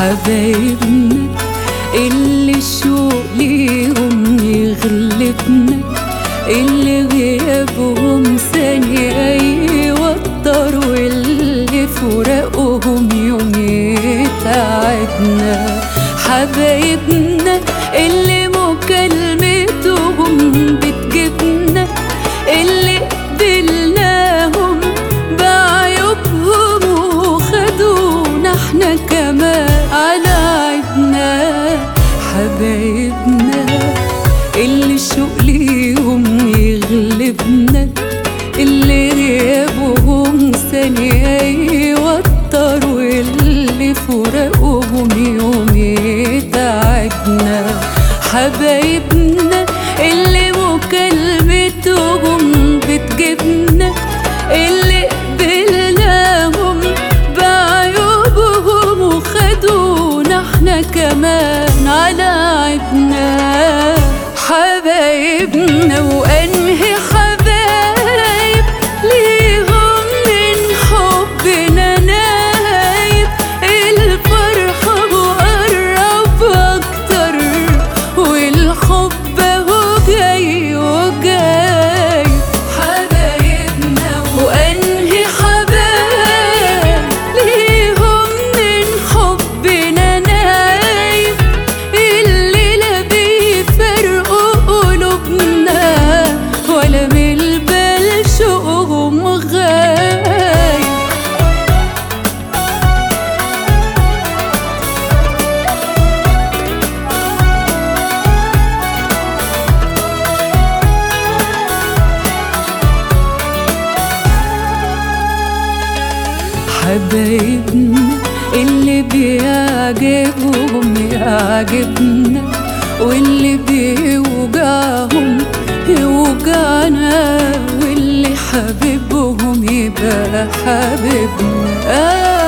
حبايبنا اللي الشوق ليهم يغلبنا اللي غيابهم ثانية يوتر واللي فراقهم يوم يتعبنا حبايبنا اللي مكالمتهم بتجيبنا اللي قبلناهم بعيوبهم وخدونا احنا كمان على عيبنا حبايبنا اللي الشوق ليهم يغلبنا اللي غيابهم ثانية يوتر واللي فراقهم يوم يتعبنا حبايبنا اللي مكالمتهم بتجيبنا اللي قبلناهم بعيوبهم وخدونا احنا كمان على عيبنا حبايبنا وانهي حبايب ليهم من حبنا نايب الفرحة مقرب اكتر والحب اهو جاي وجاي حبايبنا وانهي حبايب ليهم من حبنا نايب اللي لا بيفرقوا قلوبنا ولا من البال شوقهم غايب حبايبنا اللي بيعجبهم يعجبنا واللي بيوجعهم يوجعنا واللي حبيبهم يبقى حبيبنا آه